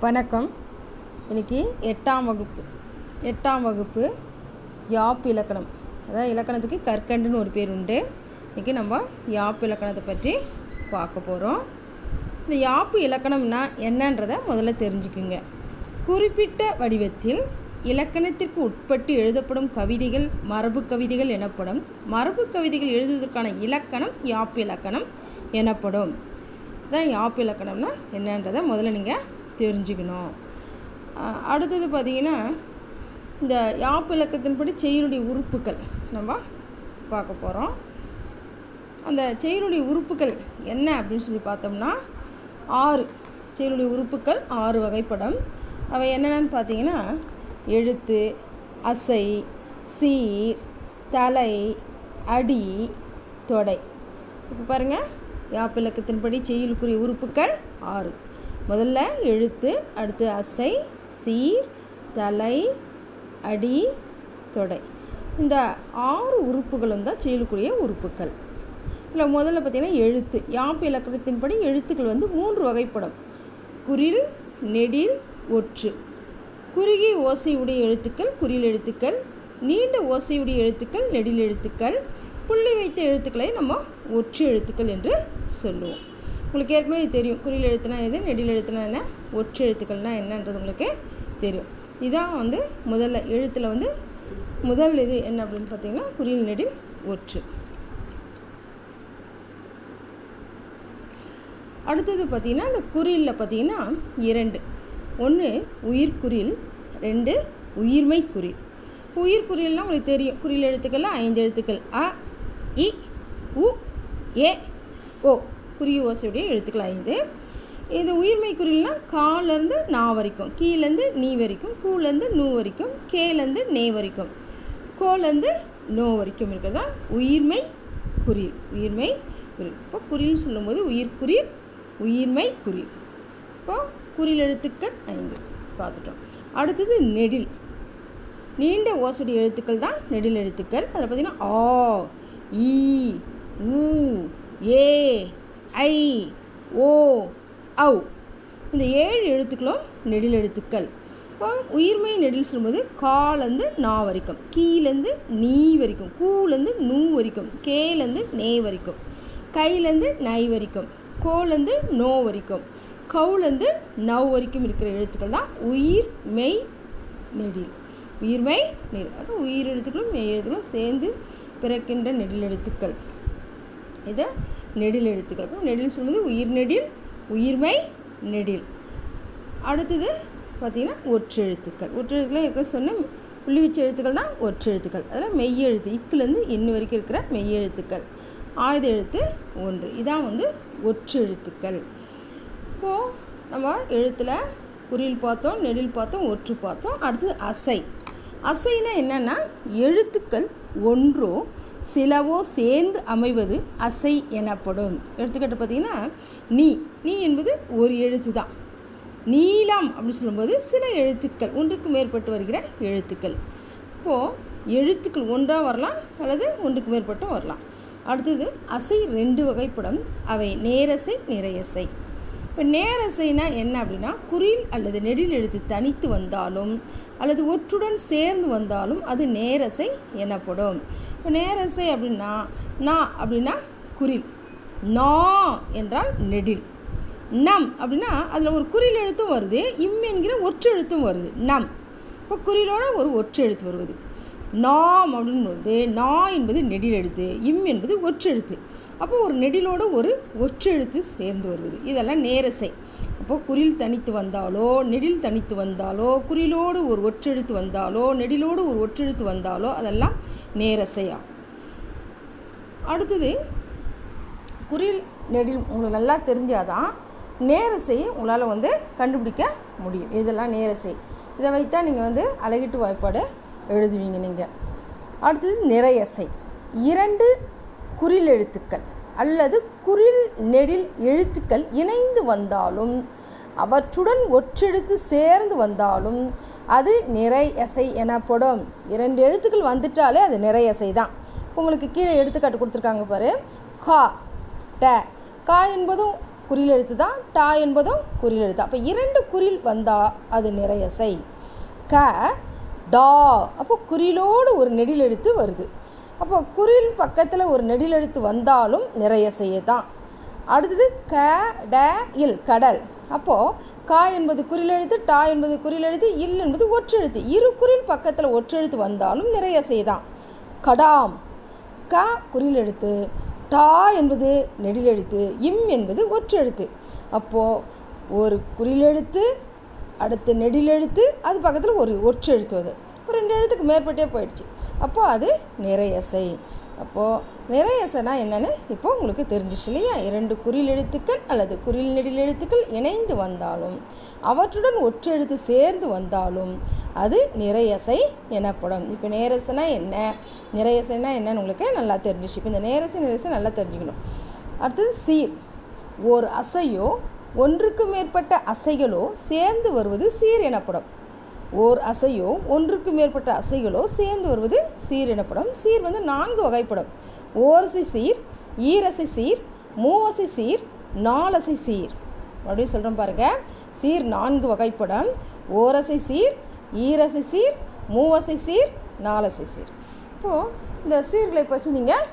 வணக்கம் இன்னைக்கு எட்டாம் வகுப்பு எட்டாம் வகுப்பு யாப் இலக்கணம் அதாவது இலக்கணத்துக்கு கற்கண்டுன்னு ஒரு பேர் உண்டு இன்னைக்கு நம்ம யாப் இலக்கணத்தை பற்றி பார்க்க போகிறோம் இந்த யாப்பு இலக்கணம்னா என்னன்றதை முதல்ல தெரிஞ்சுக்குங்க குறிப்பிட்ட வடிவத்தில் இலக்கணத்திற்கு உட்பட்டு எழுதப்படும் கவிதைகள் மரபு கவிதைகள் எனப்படும் மரபு கவிதைகள் எழுதுவதற்கான இலக்கணம் யாப்பு இலக்கணம் எனப்படும் தான் யாப்பு இலக்கணம்னா என்னன்றதை முதல்ல நீங்கள் தெரிஞ்சுக்கணும் அஹ் அடுத்தது பார்த்தீங்கன்னா இந்த யாப்பு இலக்கத்தின்படி செயலுடைய உறுப்புகள் நம்ம பார்க்க போகிறோம் அந்த செயலுடைய உறுப்புகள் என்ன அப்படின்னு சொல்லி பார்த்தோம்னா ஆறு செயலுடைய உறுப்புகள் ஆறு வகைப்படும் அவை என்னென்னு பார்த்தீங்கன்னா எழுத்து அசை சீர் தலை அடி தொடை இப்போ பாருங்கள் யாப்பிலக்கத்தின்படி செய்யுளுக்குரிய உறுப்புகள் ஆறு முதல்ல எழுத்து அடுத்து அசை சீர் தலை அடி தொடை இந்த ஆறு உறுப்புகளும் தான் செயலுக்குரிய உறுப்புகள் இதில் முதல்ல பார்த்திங்கன்னா எழுத்து யாப்பு இலக்கணத்தின்படி எழுத்துக்கள் வந்து மூன்று வகைப்படும் குறில் நெடில் ஒற்று குறுகிய ஓசையுடைய எழுத்துக்கள் குறில் எழுத்துக்கள் நீண்ட ஓசையுடைய எழுத்துக்கள் நெடில் எழுத்துக்கள் புள்ளி வைத்த எழுத்துக்களை நம்ம ஒற்று எழுத்துக்கள் என்று சொல்லுவோம் உங்களுக்கு ஏற்கனவே தெரியும் குறில் எழுத்துனா எது நெடில் எழுத்துனா என்ன ஒற்று எழுத்துக்கள்னால் என்னன்றது உங்களுக்கு தெரியும் இதான் வந்து முதல்ல எழுத்தில் வந்து முதல் இது என்ன அப்படின்னு பார்த்தீங்கன்னா குறில் நெடில் ஒற்று அடுத்தது பார்த்திங்கன்னா அந்த குறிலில் பார்த்திங்கன்னா இரண்டு ஒன்று உயிர்குறில் ரெண்டு உயிர்மை குறில் உயிர் குறில்னால் உங்களுக்கு தெரியும் குறில் எழுத்துக்கள்லாம் ஐந்து எழுத்துக்கள் அ இ உ ஏ ஓ குறுகிய ஓசையுடைய எழுத்துக்கள் ஐந்து இது உயிர்மை குறில்னால் காலேருந்து நா வரைக்கும் கீழேருந்து நீ வரைக்கும் கூலேருந்து நூ வரைக்கும் கேலேருந்து நே வரைக்கும் கோலேருந்து நோ வரைக்கும் இருக்கிறது தான் உயிர்மை குறில் உயிர்மை குறில் இப்போ குறில்னு சொல்லும்போது உயிர்குறில் உயிர்மை குறில் இப்போ குறில் எழுத்துக்கள் ஐந்து பார்த்துட்டோம் அடுத்தது நெடில் நீண்ட ஓசடி எழுத்துக்கள் தான் நெடில் எழுத்துக்கள் அதில் பார்த்திங்கன்னா ஆ ஈ ஊ ஏ ஐ ஓ ஔ இந்த ஏழு எழுத்துக்களும் நெடில் எழுத்துக்கள் இப்போ உயிர்மை நெடில் சொல்லும்போது காலேருந்து நா வரைக்கும் கீழேருந்து நீ வரைக்கும் கூலேருந்து நூ வரைக்கும் கேலேருந்து நே வரைக்கும் கையிலேருந்து நை வரைக்கும் கோலேருந்து நோ வரைக்கும் கவுலேருந்து நவ் வரைக்கும் இருக்கிற எழுத்துக்கள் தான் உயிர் மெய் நெடில் உயிர்மை நெடில் அது உயிர் எழுத்துக்களும் மெய் எழுத்துக்களும் சேர்ந்து பிறக்கின்ற நெடில் எழுத்துக்கள் இது நெடில் எழுத்துக்கள் அப்புறம் நெடில் சொல்வது உயிர் நெடில் உயிர்மை நெடில் அடுத்தது பார்த்திங்கன்னா ஒற்றெழுத்துக்கள் ஒற்றெழுத்துக்கள் இருக்க சொன்ன புள்ளி வச்ச எழுத்துக்கள் தான் ஒற்றெழுத்துக்கள் அதில் மெய் எழுத்து இக்குலேருந்து இன்னும் வரைக்கும் இருக்கிற மெய் எழுத்துக்கள் ஆயுத எழுத்து ஒன்று இதான் வந்து ஒற்றெழுத்துக்கள் இப்போது நம்ம எழுத்தில் குறில் பார்த்தோம் நெடில் பார்த்தோம் ஒற்று பார்த்தோம் அடுத்தது அசை அசைனா என்னென்னா எழுத்துக்கள் ஒன்றோ சிலவோ சேர்ந்து அமைவது அசை எனப்படும் எடுத்துக்கிட்டு பார்த்தீங்கன்னா நீ நீ என்பது ஒரு எழுத்து தான் நீளம் அப்படின்னு சொல்லும்போது சில எழுத்துக்கள் ஒன்றுக்கு மேற்பட்டு வருகிற எழுத்துக்கள் இப்போது எழுத்துக்கள் ஒன்றாக வரலாம் அல்லது ஒன்றுக்கு மேற்பட்டும் வரலாம் அடுத்தது அசை ரெண்டு வகைப்படும் அவை நேரசை நிறையசை இப்போ நேரசைனா என்ன அப்படின்னா குறில் அல்லது நெடில் எழுத்து தனித்து வந்தாலும் அல்லது ஒற்றுடன் சேர்ந்து வந்தாலும் அது நேரசை எனப்படும் இப்போ நேரசை அப்படின்னா நா அப்படின்னா குறில் நா என்றால் நெடில் நம் அப்படின்னா அதில் ஒரு குறில் எழுத்தும் வருது இம் என்கிற ஒற்று எழுத்தும் வருது நம் இப்போ குறிலோட ஒரு ஒற்று எழுத்து வருவது நாம் அப்படின்னு வருது நா என்பது நெடில் எழுத்து இம் என்பது ஒற்றெழுத்து அப்போ ஒரு நெடிலோட ஒரு ஒற்றெழுத்து சேர்ந்து வருவது இதெல்லாம் நேரசை அப்போ குறில் தனித்து வந்தாலோ நெடில் தனித்து வந்தாலோ குறிலோடு ஒரு ஒற்றெழுத்து வந்தாலோ நெடிலோடு ஒரு ஒற்றெழுத்து வந்தாலோ அதெல்லாம் நேரசையா அடுத்தது குறில் நெடில் உங்களுக்கு நல்லா தெரிஞ்சாதான் நேரசையை உங்களால் வந்து கண்டுபிடிக்க முடியும் இதெல்லாம் நேரசை இதை வைத்தான் நீங்கள் வந்து அழகிட்டு வாய்ப்பாடு எழுதுவீங்க நீங்கள் அடுத்தது நிறையசை இரண்டு குறில் எழுத்துக்கள் அல்லது குறில் நெடில் எழுத்துக்கள் இணைந்து வந்தாலும் அவற்றுடன் ஒற்றெழுத்து சேர்ந்து வந்தாலும் அது நிறையசை எனப்படும் இரண்டு எழுத்துக்கள் வந்துட்டாலே அது நிறையசை தான் இப்போ உங்களுக்கு கீழே எடுத்துக்காட்டு கொடுத்துருக்காங்க பாரு கா ட கா என்பதும் குறில் எழுத்து தான் டா என்பதும் குறில் எழுத்து அப்போ இரண்டு குறில் வந்தால் அது நிறையசை க டா அப்போ குறிலோடு ஒரு நெடில் எழுத்து வருது அப்போ குறில் பக்கத்தில் ஒரு நெடில் எழுத்து வந்தாலும் நிறையசையே தான் அடுத்தது க ட இல் கடல் அப்போது கா என்பது குறிலெழுத்து டா என்பது குறிலெழுத்து இல் என்பது ஒற்றெழுத்து இரு குறில் பக்கத்தில் ஒற்றெழுத்து வந்தாலும் நிறையசை தான் கடாம் க குறிலெழுத்து டா என்பது நெடிலெழுத்து இம் என்பது ஒற்றெழுத்து அப்போது ஒரு குறிலெழுத்து அடுத்து நெடிலெழுத்து அது பக்கத்தில் ஒரு ஒற்றெழுத்து அது இப்போ ரெண்டு எழுத்துக்கு மேற்பட்டே போயிடுச்சு அப்போது அது நிறையசை அப்போது நிறையசைனா என்னென்னு இப்போ உங்களுக்கு தெரிஞ்சிச்சு இல்லையா இரண்டு குறில் எழுத்துக்கள் அல்லது குறில் நெடில் எழுத்துக்கள் இணைந்து வந்தாலும் அவற்றுடன் ஒற்றெழுத்து சேர்ந்து வந்தாலும் அது நிறையசை எனப்படும் இப்போ நேரசைனா என்ன நிறையசைனா என்னன்னு உங்களுக்கு நல்லா தெரிஞ்சிச்சு இப்போ இந்த நேரசை நிறையசை நல்லா தெரிஞ்சுக்கணும் அடுத்தது சீர் ஓர் அசையோ ஒன்றுக்கு மேற்பட்ட அசைகளோ சேர்ந்து வருவது சீர் எனப்படும் ஓர் அசையோ ஒன்றுக்கு மேற்பட்ட அசைகளோ சேர்ந்து வருவது சீர் எனப்படும் சீர் வந்து நான்கு வகைப்படும் ஓரசை சீர் ஈரசை சீர் மூவசை சீர் நாலசை சீர் அப்படின்னு சொல்கிறோம் பாருங்க சீர் நான்கு வகைப்படும் ஓரசை சீர் ஈரசை சீர் மூவசை சீர் நாலசை சீர் இப்போது இந்த சீர்களை பற்றி நீங்கள்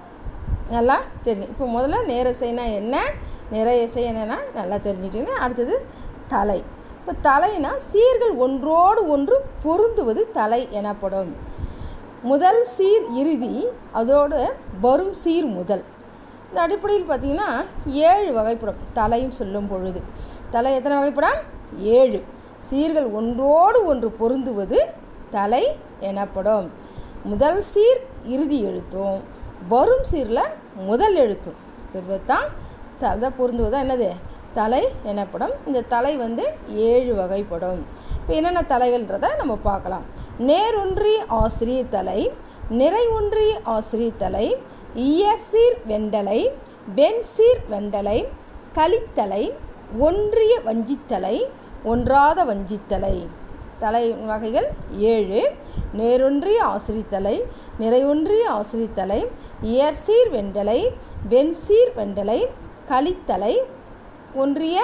நல்லா தெரியும் இப்போ முதல்ல நேரசைனா என்ன நிறையசை என்னென்னா நல்லா தெரிஞ்சுக்கிட்டீங்கன்னா அடுத்தது தலை இப்போ தலைனா சீர்கள் ஒன்றோடு ஒன்று பொருந்துவது தலை எனப்படும் முதல் சீர் இறுதி அதோடு வரும் சீர் முதல் இந்த அடிப்படையில் பார்த்திங்கன்னா ஏழு வகைப்படும் தலைன்னு சொல்லும் பொழுது தலை எத்தனை வகைப்படும் ஏழு சீர்கள் ஒன்றோடு ஒன்று பொருந்துவது தலை எனப்படும் முதல் சீர் இறுதி எழுத்தும் வரும் சீரில் முதல் எழுத்தும் சிறுவத்தான் தலை பொருந்துவதா என்னது தலை எனப்படும் இந்த தலை வந்து ஏழு வகைப்படும் இப்போ என்னென்ன தலைகள்ன்றதை நம்ம பார்க்கலாம் நேரொன்றி ஆசிரியர் தலை நிறை ஒன்றி ஆசிரியர் தலை இயசீர் வெண்டலை வெண்சீர் வெண்டலை களித்தலை ஒன்றிய வஞ்சித்தலை ஒன்றாத வஞ்சித்தலை தலை வகைகள் ஏழு நேரொன்றிய ஆசிரித்தலை நிறையொன்றிய ஆசிரித்தலை இயற்சீர் வெண்டலை வெண்சீர் வெண்டலை களித்தலை ஒன்றிய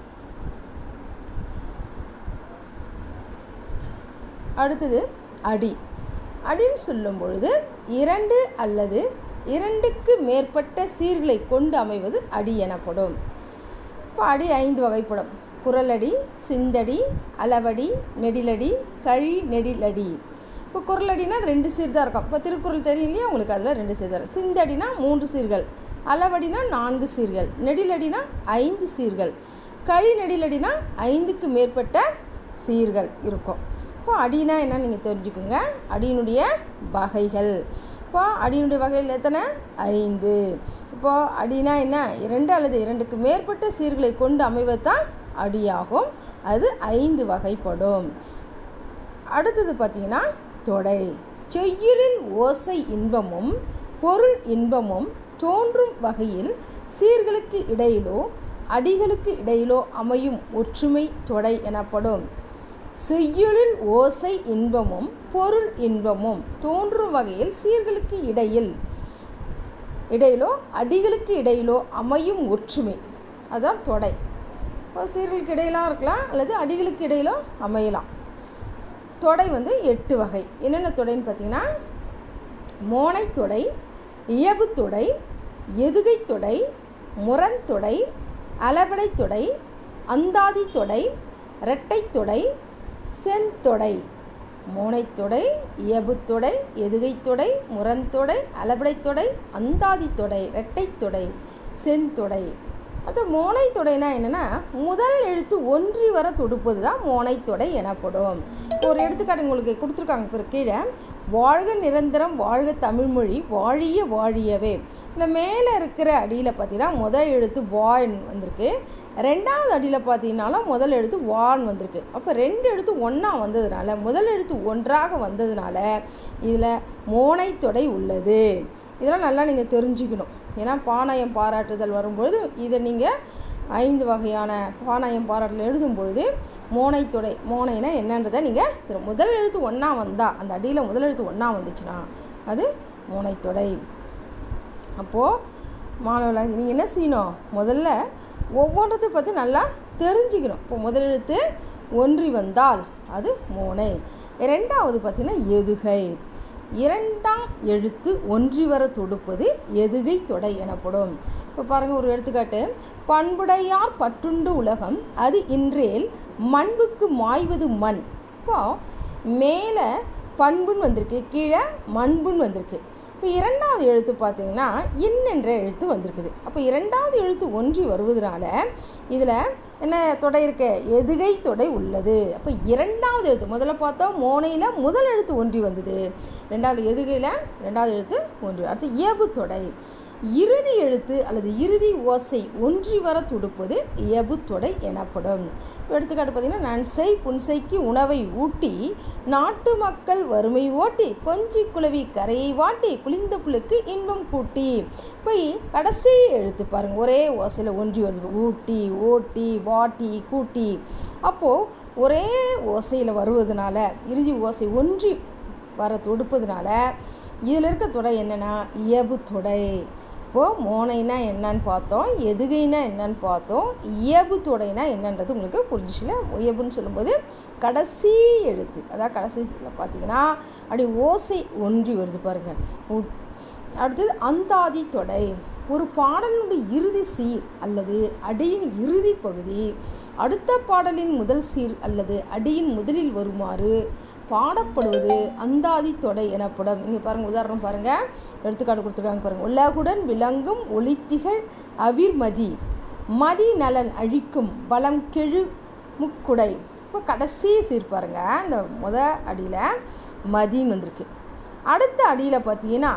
அடுத்தது அடி அடின்னு சொல்லும் பொழுது இரண்டு அல்லது இரண்டுக்கு மேற்பட்ட சீர்களை கொண்டு அமைவது அடி எனப்படும் இப்போ அடி ஐந்து வகைப்படும் குரலடி சிந்தடி அளவடி நெடிலடி கழி நெடிலடி இப்போ குரலடினா ரெண்டு சீர் தான் இருக்கும் இப்போ திருக்குறள் தெரியும் இல்லையா உங்களுக்கு அதில் ரெண்டு சீர் தான் சிந்தடினா மூன்று சீர்கள் அளவடினா நான்கு சீர்கள் நெடிலடினா ஐந்து சீர்கள் கழி நெடிலடினா ஐந்துக்கு மேற்பட்ட சீர்கள் இருக்கும் இப்போ அடினா என்னன்னு நீங்கள் தெரிஞ்சுக்கோங்க அடியினுடைய வகைகள் இப்போ அடியினுடைய வகைகள் எத்தனை ஐந்து இப்போ அடினா என்ன இரண்டு அல்லது இரண்டுக்கு மேற்பட்ட சீர்களை கொண்டு அமைவது தான் அடியாகும் அது ஐந்து வகைப்படும் அடுத்தது பார்த்திங்கன்னா தொடை செய்யுளில் ஓசை இன்பமும் பொருள் இன்பமும் தோன்றும் வகையில் சீர்களுக்கு இடையிலோ அடிகளுக்கு இடையிலோ அமையும் ஒற்றுமை தொடை எனப்படும் செய்யுளில் ஓசை இன்பமும் பொருள் இன்பமும் தோன்றும் வகையில் சீர்களுக்கு இடையில் இடையிலோ அடிகளுக்கு இடையிலோ அமையும் ஒற்றுமை அதுதான் தொடை இப்போ சீர்களுக்கு இடையிலாம் இருக்கலாம் அல்லது அடிகளுக்கு இடையிலோ அமையலாம் தொடை வந்து எட்டு வகை என்னென்ன தொடைன்னு பார்த்தீங்கன்னா மோனைத்தொடை இயபுத்தொடை எதுகைத்தொடை முரண்தொடை அளபடைத்தொடை அந்தாதித்தொடை இரட்டைத்தொடை செந்தொடை மோனைத்தொடை இயபுத்தொடை எதுகைத்தொடை முரண்தொடை அளபடைத்தொடை அந்தாதித்தொடை இரட்டைத்தொடை செந்தொடை அது மோனைத்தொடைனா என்னென்னா முதல் எழுத்து ஒன்றி வர தொடுப்பது தான் மோனைத்தொடை எனப்படும் ஒரு எடுத்துக்காட்டு உங்களுக்கு கொடுத்துருக்காங்க பிறகு கீழே வாழ்க நிரந்தரம் வாழ்க தமிழ்மொழி வாழிய வாழியவே இதில் மேலே இருக்கிற அடியில் பார்த்தீங்கன்னா முதல் எழுத்து வான் வந்திருக்கு ரெண்டாவது அடியில் பார்த்தீங்கன்னாலும் முதல் எழுத்து வான் வந்திருக்கு அப்போ ரெண்டு எழுத்து ஒன்றா வந்ததுனால முதல் எழுத்து ஒன்றாக வந்ததுனால இதில் மோனைத்தொடை உள்ளது இதெல்லாம் நல்லா நீங்கள் தெரிஞ்சுக்கணும் ஏன்னா பாணயம் பாராட்டுதல் வரும்பொழுது இதை நீங்கள் ஐந்து வகையான பாணயம் பாராட்டுதல் எழுதும் பொழுது மோனைத்தொடை மோனைனா என்னன்றதை நீங்கள் முதல் எழுத்து ஒன்றா வந்தால் அந்த அடியில் முதல் எழுத்து ஒன்றா வந்துச்சுன்னா அது மோனைத்தொடை அப்போது மாணவர்களாக நீங்கள் என்ன செய்யணும் முதல்ல ஒவ்வொன்றத்தை பற்றி நல்லா தெரிஞ்சுக்கணும் இப்போ முதல் எழுத்து ஒன்றி வந்தால் அது மோனை ரெண்டாவது பார்த்தீங்கன்னா எதுகை இரண்டாம் எழுத்து ஒன்றி வர தொடுப்பது எதுகை தொடை எனப்படும் இப்போ பாருங்கள் ஒரு எடுத்துக்காட்டு பண்புடையார் பற்றுண்டு உலகம் அது இன்றேல் மண்புக்கு மாய்வது மண் இப்போ மேலே பண்புன்னு வந்திருக்கு கீழே மண்புன்னு வந்திருக்கு இப்போ இரண்டாவது எழுத்து பார்த்தீங்கன்னா இன் என்ற எழுத்து வந்திருக்குது அப்போ இரண்டாவது எழுத்து ஒன்றி வருவதனால இதில் என்ன தொடை இருக்க எதுகை தொடை உள்ளது அப்போ இரண்டாவது எழுத்து முதல்ல பார்த்தோம் மோனையில் முதல் எழுத்து ஒன்றி வந்தது ரெண்டாவது எதுகையில் ரெண்டாவது எழுத்து ஒன்றி அடுத்து இயபு தொடை இறுதி எழுத்து அல்லது இறுதி ஓசை ஒன்றி வர துடுப்பது இயபு தொடை எனப்படும் இப்போ எடுத்துக்காட்டு பார்த்தீங்கன்னா நன்சை புன்சைக்கு உணவை ஊட்டி நாட்டு மக்கள் வறுமை ஓட்டி கொஞ்சி குளவி கரையை வாட்டி குளிந்த புழுக்கு இன்பம் கூட்டி போய் கடைசி எழுத்து பாருங்கள் ஒரே ஓசையில் ஒன்றி வருது ஊட்டி ஓட்டி வாட்டி கூட்டி அப்போது ஒரே ஓசையில் வருவதனால இறுதி ஓசை ஒன்றி வர தொடுப்பதுனால இதில் இருக்க தொடை என்னென்னா இயபு தொடை இப்போது மோனைனா என்னன்னு பார்த்தோம் எதுகைனா என்னன்னு பார்த்தோம் இயபு தொடைனா என்னன்றது உங்களுக்கு புரிஞ்சிச்சுல இயபுன்னு சொல்லும்போது கடைசி எழுத்து அதாவது கடைசியில் பார்த்தீங்கன்னா அப்படி ஓசை ஒன்றி வருது பாருங்கள் அடுத்தது அந்தாதி தொடை ஒரு பாடலினுடைய இறுதி சீர் அல்லது அடியின் இறுதி பகுதி அடுத்த பாடலின் முதல் சீர் அல்லது அடியின் முதலில் வருமாறு பாடப்படுவது அந்தாதி தொடை எனப்படும் இங்கே பாருங்கள் உதாரணம் பாருங்கள் எடுத்துக்காட்டு கொடுத்துருக்காங்க பாருங்கள் உலகுடன் விளங்கும் ஒளித்திகள் அவிர்மதி மதி நலன் அழிக்கும் பலம் கெழு முக்குடை இப்போ கடைசி சீர் பாருங்கள் இந்த முத அடியில் மதின்னு வந்திருக்கு அடுத்த அடியில் பார்த்தீங்கன்னா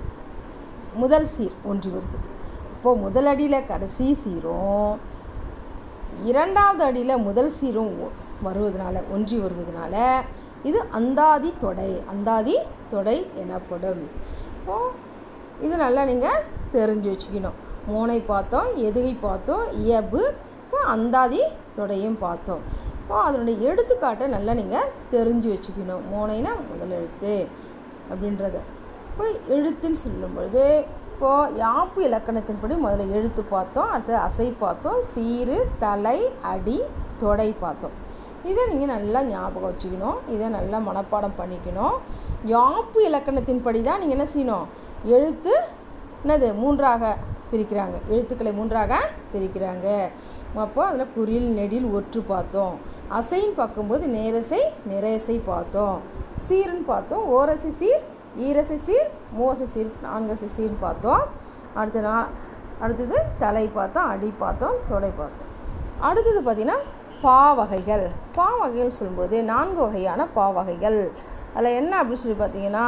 முதல் சீர் ஒன்றி வருது இப்போது முதல் அடியில் கடைசி சீரும் இரண்டாவது அடியில் முதல் சீரும் வருவதனால ஒன்றி வருவதனால இது அந்தாதி தொடை அந்தாதி தொடை எனப்படும் இப்போ இது நல்லா நீங்கள் தெரிஞ்சு வச்சுக்கணும் மோனை பார்த்தோம் எதுகை பார்த்தோம் இயபு இப்போ அந்தாதி தொடையும் பார்த்தோம் இப்போ அதனுடைய எடுத்துக்காட்டை நல்லா நீங்கள் தெரிஞ்சு வச்சுக்கணும் மோனைனா முதல் எழுத்து அப்படின்றத இப்போ எழுத்துன்னு சொல்லும் பொழுது இப்போது யாப்பு இலக்கணத்தின்படி முதல்ல எழுத்து பார்த்தோம் அடுத்து அசை பார்த்தோம் சீரு தலை அடி தொடை பார்த்தோம் இதை நீங்கள் நல்லா ஞாபகம் வச்சுக்கணும் இதை நல்லா மனப்பாடம் பண்ணிக்கணும் யாப்பு இலக்கணத்தின்படி தான் நீங்கள் என்ன செய்யணும் எழுத்து என்னது மூன்றாக பிரிக்கிறாங்க எழுத்துக்களை மூன்றாக பிரிக்கிறாங்க அப்போ அதில் குறில் நெடில் ஒற்று பார்த்தோம் அசைன்னு பார்க்கும்போது நேரசை நிறையசை பார்த்தோம் சீருன்னு பார்த்தோம் ஓரசி சீர் ஈரசை சீர் மூவசை சீர் நான்கசை சீர்னு பார்த்தோம் அடுத்து நான் அடுத்தது தலை பார்த்தோம் அடி பார்த்தோம் தொடை பார்த்தோம் அடுத்தது பார்த்திங்கன்னா பா வகைகள் பா வகைகள் சொல்லும்போது நான்கு வகையான பா வகைகள் அதில் என்ன அப்படின்னு சொல்லி பார்த்தீங்கன்னா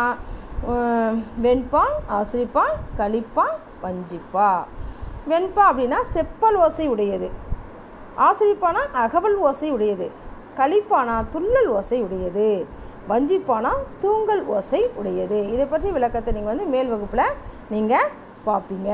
வெண்பா ஆசிரிப்பா களிப்பா வஞ்சிப்பா வெண்பா அப்படின்னா செப்பல் ஓசை உடையது ஆசிரிப்பானா அகவல் ஓசை உடையது களிப்பானா துள்ளல் ஓசை உடையது வஞ்சிப்பானா தூங்கல் ஓசை உடையது இதை பற்றி விளக்கத்தை நீங்கள் வந்து மேல் வகுப்பில் நீங்கள் பார்ப்பீங்க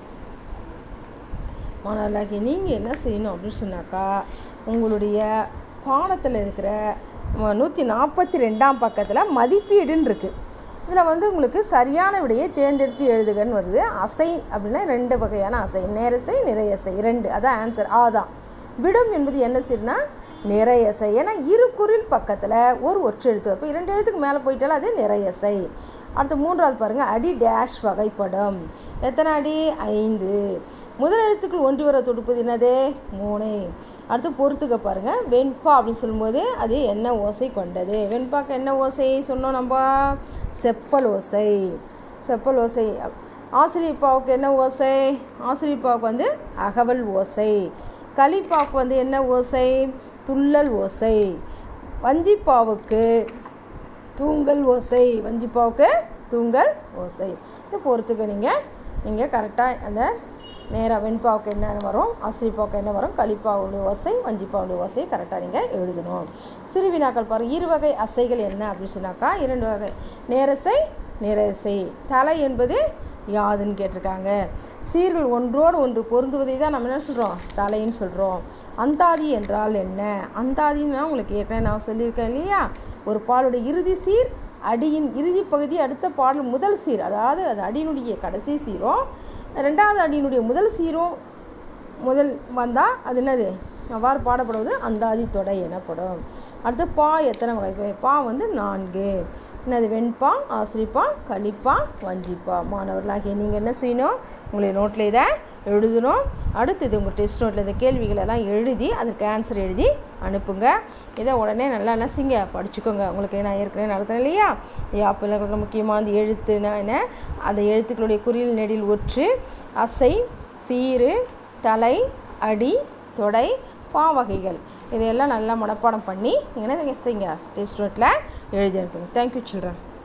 மாணவர்களாகி நீங்கள் என்ன செய்யணும் அப்படின்னு சொன்னாக்கா உங்களுடைய பாடத்தில் இருக்கிற நூற்றி நாற்பத்தி ரெண்டாம் பக்கத்தில் மதிப்பீடுன்னு இருக்குது இதில் வந்து உங்களுக்கு சரியான விடையை தேர்ந்தெடுத்து எழுதுகன்னு வருது அசை அப்படின்னா ரெண்டு வகையான அசை நேரசை நிறையசை ரெண்டு அதான் ஆன்சர் ஆ தான் விடும் என்பது என்ன சரினா நிறையசை ஏன்னா இரு குரில் பக்கத்தில் ஒரு ஒற்று எழுத்து இப்போ இரண்டு எழுத்துக்கு மேலே போயிட்டாலும் அது நிறையசை அடுத்து மூன்றாவது பாருங்கள் அடி டேஷ் வகைப்படும் எத்தனை அடி ஐந்து முதல் எழுத்துக்கள் ஒன்றி வர தொடுப்பது என்னது மூணு அடுத்து பொறுத்துக்க பாருங்கள் வெண்பா அப்படின்னு சொல்லும்போது அது என்ன ஓசை கொண்டது வெண்பாக்கு என்ன ஓசை சொன்னோம் நம்ம செப்பல் ஓசை செப்பல் ஓசை ஆசிரியப்பாவுக்கு என்ன ஓசை ஆசிரியப்பாவுக்கு வந்து அகவல் ஓசை களிப்பாவுக்கு வந்து என்ன ஓசை துள்ளல் ஓசை வஞ்சிப்பாவுக்கு தூங்கல் ஓசை வஞ்சிப்பாவுக்கு தூங்கல் ஓசை இதை பொறுத்துக்க நீங்கள் நீங்கள் கரெக்டாக அந்த நேராக வெண்பாவுக்கு என்ன வரும் ஆசிரிப்பாவுக்கு என்ன வரும் களிப்பாவுடைய ஓசை வஞ்சிப்பாவுடைய ஓசை கரெக்டாக நீங்கள் எழுதணும் சிறு வினாக்கள் பாருங்கள் இரு வகை அசைகள் என்ன அப்படின்னு சொன்னாக்கா இரண்டு வகை நேரசை நிறசை தலை என்பது யாதுன்னு கேட்டிருக்காங்க சீர்கள் ஒன்றோடு ஒன்று பொருந்துவதை தான் நம்ம என்ன சொல்கிறோம் தலைன்னு சொல்கிறோம் அந்தாதி என்றால் என்ன அந்தாதின்னா உங்களுக்கு ஏற்கனவே நான் சொல்லியிருக்கேன் இல்லையா ஒரு பாலுடைய இறுதி சீர் அடியின் இறுதி பகுதி அடுத்த பாடல் முதல் சீர் அதாவது அது அடியினுடைய கடைசி சீரும் ரெண்டாவது அடியினுடைய முதல் சீரும் முதல் வந்தால் அது என்னது அவ்வாறு பாடப்படுவது அந்தாதி தொடை எனப்படும் அடுத்து பா எத்தனை வகை பா வந்து நான்கு என்னது வெண்பா ஆசிரிப்பா கலிப்பா வஞ்சிப்பா மாணவர்களாகிய நீங்கள் என்ன செய்யணும் உங்களுடைய நோட்டில் இதை எழுதணும் அடுத்தது உங்கள் டெஸ்ட் நோட்டில் இந்த கேள்விகள் எல்லாம் எழுதி அதுக்கு ஆன்சர் எழுதி அனுப்புங்க இதை உடனே நல்லா என்ன செய்யுங்க படிச்சுக்கோங்க உங்களுக்கு நான் ஏற்கனவே நடத்தினேன் இல்லையா யாப்பில் முக்கியமாக அந்த எழுத்துனா என்ன அந்த எழுத்துக்களுடைய குறியில் நெடில் ஒற்று அசை சீரு தலை அடி தொடை பாவகைகள் இதையெல்லாம் நல்லா மனப்பாடம் பண்ணி நீங்கள் என்ன செய்யுங்க டெஸ்ட் நோட்டில் எழுதி அனுப்புங்க தேங்க்யூ சில்ட்ரன்